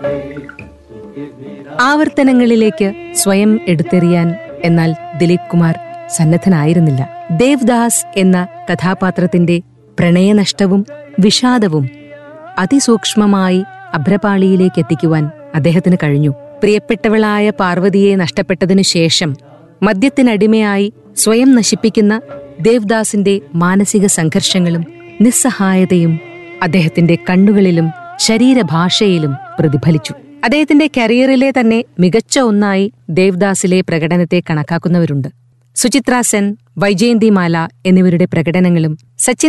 ആവർത്തനങ്ങളിലേക്ക് സ്വയം എടുത്തെറിയാൻ എന്നാൽ ദിലീപ് കുമാർ സന്നദ്ധനായിരുന്നില്ല ദേവ്ദാസ് എന്ന കഥാപാത്രത്തിന്റെ പ്രണയനഷ്ടവും വിഷാദവും അതിസൂക്ഷ്മമായി അഭ്രപാളിയിലേക്ക് എത്തിക്കുവാൻ അദ്ദേഹത്തിന് കഴിഞ്ഞു പ്രിയപ്പെട്ടവളായ പാർവതിയെ നഷ്ടപ്പെട്ടതിനു ശേഷം മദ്യത്തിനടിമയായി സ്വയം നശിപ്പിക്കുന്ന ദേവ്ദാസിന്റെ മാനസിക സംഘർഷങ്ങളും നിസ്സഹായതയും അദ്ദേഹത്തിന്റെ കണ്ണുകളിലും ശരീരഭാഷയിലും പ്രതിഫലിച്ചു അദ്ദേഹത്തിന്റെ കരിയറിലെ തന്നെ മികച്ച ഒന്നായി ദേവ്ദാസിലെ പ്രകടനത്തെ കണക്കാക്കുന്നവരുണ്ട് സുചിത്ര സെൻ വൈജയന്തിമാല എന്നിവരുടെ പ്രകടനങ്ങളും സച്ചിൻ